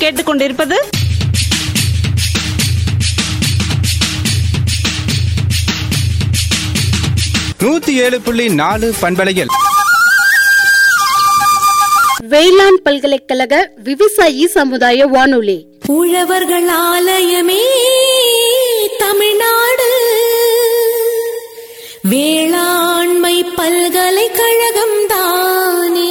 கேட்டுக்கொண்டிருப்பது நூத்தி ஏழு புள்ளி நாலு பண்பலையில் வேளாண் பல்கலைக்கழக விவசாயி சமுதாய வானொலி உழவர்கள் ஆலயமே தமிழ்நாடு வேளாண்மை பல்கலைக்கழகம் தானே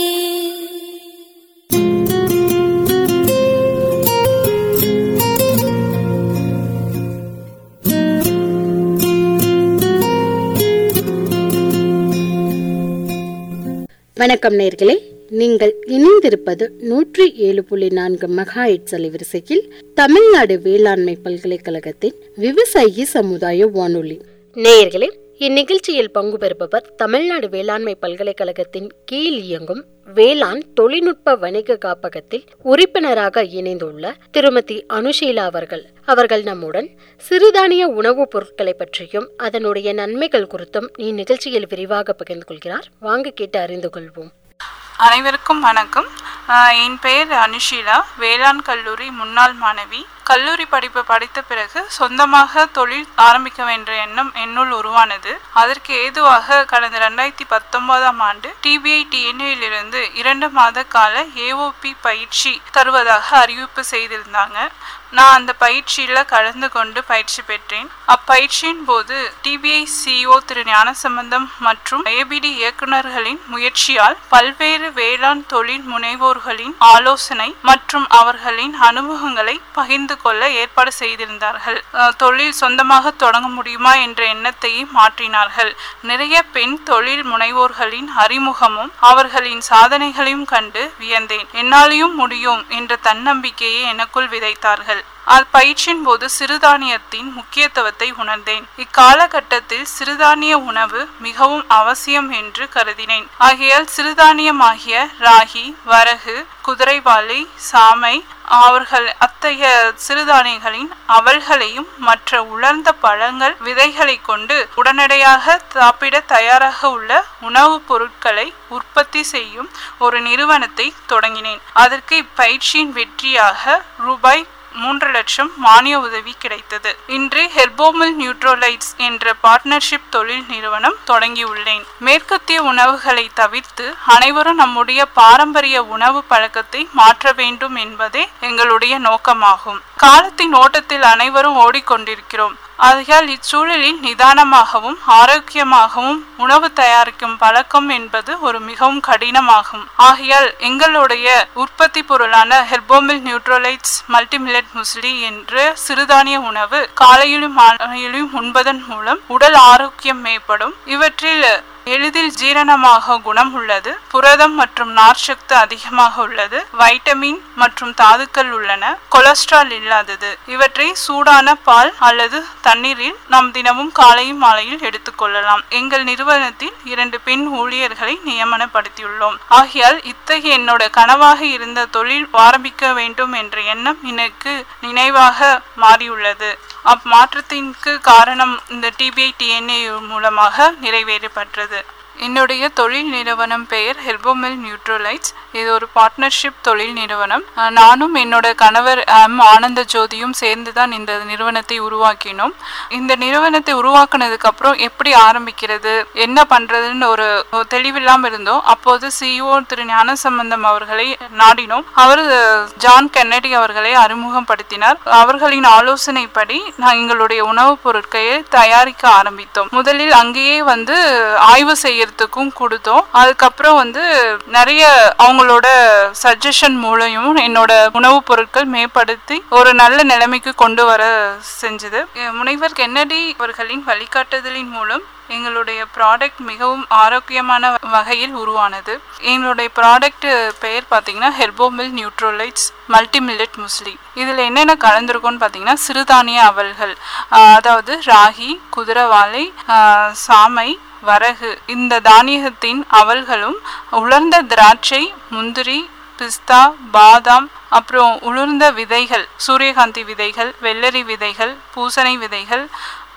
வணக்கம் நேர்களே நீங்கள் இணைந்திருப்பது நூற்றி ஏழு புள்ளி நான்கு மெகா அலைவரிசையில் தமிழ்நாடு வேளாண்மை பல்கலைக்கழகத்தின் விவசாயி சமுதாய வானொலி நேயர்களே இந்நிகழ்ச்சியில் பங்கு பெறுபவர் தமிழ்நாடு வேளாண்மை பல்கலைக்கழகத்தின் கீழ் இயங்கும் வேளாண் தொழில்நுட்ப வணிக காப்பகத்தில் உறுப்பினராக இணைந்துள்ள திருமதி அனுஷீலா அவர்கள் அவர்கள் நம்முடன் சிறுதானிய உணவுப் பொருட்களை பற்றியும் அதனுடைய நன்மைகள் குறித்தும் இந்நிகழ்ச்சியில் விரிவாக பகிர்ந்து கொள்கிறார் வாங்க கேட்டு அறிந்து கொள்வோம் அனைவருக்கும் வணக்கம் ஆஹ் என் பெயர் அனுஷீலா வேளாண் கல்லூரி முன்னாள் மாணவி கல்லூரி படிப்பு படித்த பிறகு சொந்தமாக தொழில் ஆரம்பிக்க வேண்டிய எண்ணம் என்னுள் உருவானது அதற்கு ஏதுவாக கடந்த ரெண்டாயிரத்தி பத்தொன்பதாம் ஆண்டு டிபிஐ டிஎன்ஏலிருந்து இரண்டு மாத கால ஏஓபி பயிற்சி தருவதாக அறிவிப்பு செய்திருந்தாங்க நான் அந்த பயிற்சியில கலந்து கொண்டு பயிற்சி பெற்றேன் அப்பயிற்சியின் போது டிபிஐ சிஇஓ திரு ஞானசம்பந்தம் மற்றும் ஏபிடி இயக்குநர்களின் முயற்சியால் பல்வேறு வேளாண் தொழில் முனைவோர்களின் ஆலோசனை மற்றும் அவர்களின் அனுபவங்களை பகிர்ந்து கொள்ள ஏற்பாடு செய்திருந்தார்கள் அஹ், தொழில் சொந்தமாக தொடங்க முடியுமா என்ற எண்ணத்தையே மாற்றினார்கள் நிறைய பெண் தொழில் முனைவோர்களின் அறிமுகமும் அவர்களின் சாதனைகளையும் கண்டு வியந்தேன் என்னாலையும் முடியும் என்ற தன்னம்பிக்கையை எனக்குள் விதைத்தார்கள் அப்பயிற்சியின் போது சிறுதானியத்தின் முக்கியத்துவத்தை உணர்ந்தேன் இக்காலகட்டத்தில் சிறுதானிய உணவு மிகவும் அவசியம் என்று கருதினேன் ஆகையால் சிறுதானியமாகிய ராகி வரகு குதிரைவாலி சாமை அவர்கள் அத்தகைய சிறுதானியங்களின் அவல்களையும் மற்ற உலர்ந்த பழங்கள் விதைகளை கொண்டு உடனடியாக சாப்பிட தயாராக உள்ள உணவுப் பொருட்களை உற்பத்தி செய்யும் ஒரு நிறுவனத்தை தொடங்கினேன் அதற்கு இப்பயிற்சியின் வெற்றியாக ரூபாய் மூன்று லட்சம் மானிய உதவி கிடைத்தது இன்று ஹெர்போமில் நியூட்ரோலைட்ஸ் என்ற பார்ட்னர்ஷிப் தொழில் நிறுவனம் தொடங்கியுள்ளேன் மேற்கத்திய உணவுகளை தவிர்த்து அனைவரும் நம்முடைய பாரம்பரிய உணவு பழக்கத்தை மாற்ற வேண்டும் என்பதே எங்களுடைய நோக்கமாகும் காலத்தின் ஓட்டத்தில் அனைவரும் ஓடிக்கொண்டிருக்கிறோம் ஆகையால் இச்சூழலில் நிதானமாகவும் ஆரோக்கியமாகவும் உணவு தயாரிக்கும் பழக்கம் என்பது ஒரு மிகவும் கடினமாகும் ஆகையால் எங்களுடைய உற்பத்தி பொருளான ஹெர்போமில் நியூட்ரோலைட்ஸ் மல்டிமில்லட் முஸ்லி என்ற சிறுதானிய உணவு காலையிலும் மாலையிலும் உண்பதன் மூலம் உடல் ஆரோக்கியம் மேம்படும் இவற்றில் எளிதில் ஜீரணமாக குணம் உள்ளது புரதம் மற்றும் நார்ச்சத்து அதிகமாக உள்ளது வைட்டமின் மற்றும் தாதுக்கள் உள்ளன கொலஸ்ட்ரால் இல்லாதது இவற்றை சூடான பால் அல்லது தண்ணீரில் நாம் தினமும் காலையும் மாலையில் எடுத்துக்கொள்ளலாம் எங்கள் நிறுவனத்தில் இரண்டு பெண் ஊழியர்களை நியமனப்படுத்தியுள்ளோம் ஆகையால் இத்தகைய என்னோட கனவாக இருந்த தொழில் ஆரம்பிக்க வேண்டும் என்ற எண்ணம் எனக்கு நினைவாக மாறியுள்ளது அம்மாற்றத்திற்கு காரணம் இந்த டிபிஐ டிஎன்ஏ மூலமாக நிறைவேறப்பட்டது என்னுடைய தொழில் நிறுவனம் பெயர் ஹெர்போமில் நியூட்ரோலைட்ஸ் இது ஒரு பார்ட்னர்ஷிப் தொழில் நிறுவனம் அஹ் நானும் என்னோட கணவர் எம் ஆனந்த ஜோதியும் சேர்ந்து தான் இந்த நிறுவனத்தை உருவாக்கினோம் இந்த நிறுவனத்தை உருவாக்குனதுக்கு அப்புறம் எப்படி ஆரம்பிக்கிறது என்ன பண்றதுன்னு ஒரு ஒரு தெளிவில்லாம இருந்தோம் அப்போது சிஇஓ திரு ஞானசம்பந்தம் அவர்களை நாடினோம் அவர் ஜான் கென்னடி அவர்களை அறிமுகப்படுத்தினார் அவர்களின் ஆலோசனைப்படி நான் எங்களுடைய உணவுப் பொருட்களை தயாரிக்க ஆரம்பித்தோம் முதலில் அங்கேயே வந்து ஆய்வு செய்யறதுக்கும் கொடுத்தோம் அதுக்கப்புறம் வந்து நிறைய அவங்களோட சஜஷன் மூலமும் என்னோட உணவுப் பொருட்கள் மேம்படுத்தி ஒரு நல்ல நிலைமைக்கு கொண்டு வர செஞ்சது முனைவர் கென்னடி அவர்களின் வழிகாட்டுதலின் மூலம் எங்களுடைய ப்ராடக்ட் மிகவும் ஆரோக்கியமான வகையில் உருவானது எங்களுடைய ப்ராடக்ட் பெயர் பார்த்தீங்கன்னா ஹெர்போமில் நியூட்ரோலைட்ஸ் மல்டிமில்லட் முஸ்லி இதில் என்னென்ன கலந்துருக்கோன்னு பார்த்தீங்கன்னா சிறுதானிய அவல்கள் ஆஹ் அதாவது ராகி குதிரவாழை ஆஹ் சாமை வரகு இந்த தானியத்தின் அவல்களும் உலர்ந்த திராட்சை முந்திரி பிஸ்தா பாதாம் அப்புறம் உலர்ந்த விதைகள் சூரியகாந்தி விதைகள் வெள்ளரி விதைகள் பூசணி விதைகள்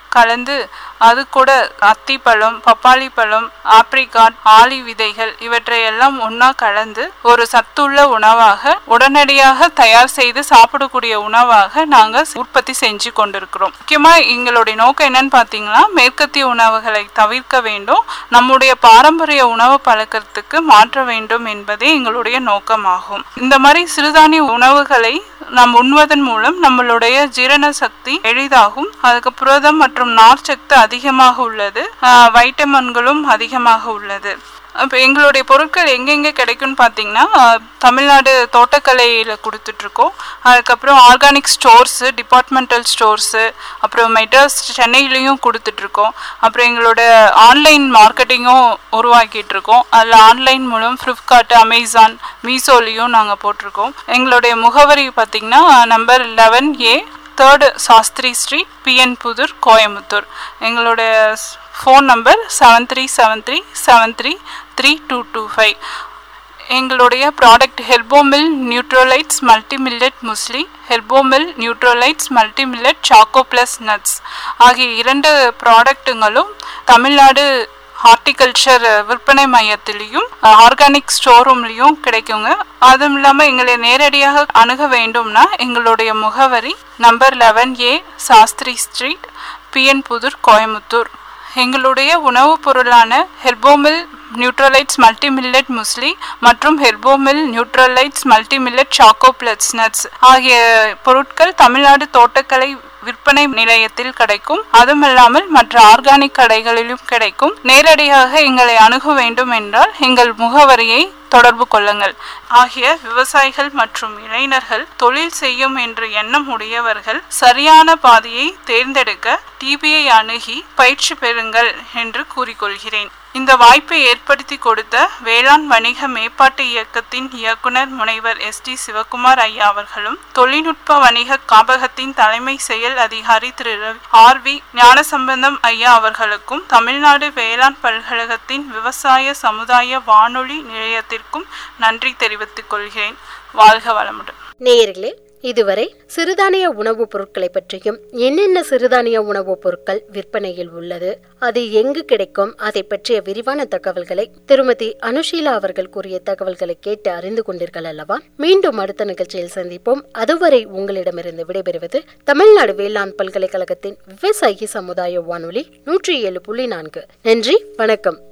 கலந்து அது கூட அத்திப்பழம் பப்பாளி பழம் ஆப்ரிகாட் ஆளி விதைகள் இவற்றை எல்லாம் ஒன்றா கலந்து ஒரு சத்துள்ள உணவாக உடனடியாக தயார் செய்து சாப்பிடக்கூடிய உணவாக நாங்கள் உற்பத்தி செஞ்சு கொண்டிருக்கிறோம் முக்கியமாக எங்களுடைய நோக்கம் என்னன்னு பார்த்தீங்கன்னா மேற்கத்திய உணவுகளை தவிர்க்க வேண்டும் நம்முடைய பாரம்பரிய உணவு பழக்கத்துக்கு மாற்ற வேண்டும் என்பதே எங்களுடைய நோக்கமாகும் இந்த மாதிரி சிறுதானிய உணவுகளை நாம் உண்வதன் மூலம் நம்மளுடைய ஜீரண சக்தி எளிதாகும் அதுக்கு புரதம் மற்றும் நார்ச்சத்து அதிகமாக உள்ளது ஆஹ் வைட்டமின்களும் அதிகமாக உள்ளது அப்போ எங்களுடைய பொருட்கள் எங்கெங்கே கிடைக்கும்னு பார்த்தீங்கன்னா ஆஹ் தமிழ்நாடு தோட்டக்கலையில் கொடுத்துட்ருக்கோம் அதுக்கப்புறம் ஆர்கானிக் ஸ்டோர்ஸு டிபார்ட்மெண்டல் ஸ்டோர்ஸு அப்புறம் மெட்ராஸ் சென்னையிலையும் கொடுத்துட்ருக்கோம் அப்புறம் எங்களோட ஆன்லைன் மார்க்கெட்டிங்கும் உருவாக்கிட்டு இருக்கோம் அதில் ஆன்லைன் மூலம் ஃப்ளிப்கார்ட் அமேசான் மீசோலையும் நாங்கள் போட்டிருக்கோம் எங்களுடைய முகவரி பார்த்திங்கன்னா number eleven A third Sastri street P N Puthur Coimbatore எங்களுடைய phone number seven three seven three seven three three two two five எங்களுடைய product Herbomil nutrolites multi millet muesli Herbomil nutrolites multi millet choco plus nuts ஆகிய இரண்டு ப்ராடக்ட்டுங்களும் Tamil Nadu horticulture விற்பனை மையத்திலையும் ஆர்கானிக் ஸ்டோர் ரூம்லையும் கிடைக்குங்க அதுவும் இல்லாமல் எங்களை நேரடியாக அணுக வேண்டும்னா எங்களுடைய முகவரி number eleven A Sastri street P N Puthur Coimbatore எங்களுடைய உணவுப் பொருளான ஹெர்போமில் நியூட்ரலைட்ஸ் மல்டிமில்லட் முஸ்லி மற்றும் ஹெர்போமில் நியூட்ரலைட்ஸ் மல்டிமில்லட் சாக்கோ பிளட்ஸ் நட்ஸ் ஆகிய பொருட்கள் தமிழ்நாடு தோட்டக்கலை விற்பனை நிலையத்தில் கிடைக்கும் அதுவும் இல்லாமல் மற்ற ஆர்கானிக் கடைகளிலும் கிடைக்கும் நேரடியாக எங்களை அணுக வேண்டும் என்றால் எங்கள் முகவரியை தொடர்பு கொள்ளுங்கள் ஆகிய விவசாயிகள் மற்றும் இளைஞர்கள் தொழில் செய்யும் என்று எண்ணம் உடையவர்கள் சரியான பாதையை தேர்ந்தெடுக்க டிபிஐ அணுகி பயிற்சி பெறுங்கள் என்று கூறிக்கொள்கிறேன் இந்த வாய்ப்பை ஏற்படுத்தி கொடுத்த வேளாண் வணிக மேம்பாட்டு இயக்கத்தின் இயக்குனர் முனைவர் எஸ் டி சிவகுமார் ஐயா அவர்களும் தொழில்நுட்ப வணிக காப்பகத்தின் தலைமை செயல் அதிகாரி திரு ஆர் வி ஞானசம்பந்தம் ஐயா அவர்களுக்கும் தமிழ்நாடு வேளாண் பல்கழகத்தின் விவசாய சமுதாய வானொலி நிலையத்திற்கும் நன்றி தெரிவித்துக் கொள்கிறேன் வாழ்க வளமுடன் நேயர்களே இதுவரை சிறுதானிய உணவுப் பொருட்களை பற்றியும் என்னென்ன சிறுதானிய உணவுப் பொருட்கள் விற்பனையில் உள்ளது அது எங்கு கிடைக்கும் அதை பற்றிய விரிவான தகவல்களை திருமதி அனுஷீலா அவர்கள் கூறிய தகவல்களை கேட்டு அறிந்து கொண்டீர்கள் அல்லவா மீண்டும் அடுத்த நிகழ்ச்சியில் சந்திப்போம் அதுவரை உங்களிடமிருந்து விடைபெறுவது தமிழ்நாடு வேளாண் பல்கலைக்கழகத்தின் விவசாயி சமுதாய வானொலி நூற்றி ஏழு புள்ளி நான்கு நன்றி வணக்கம்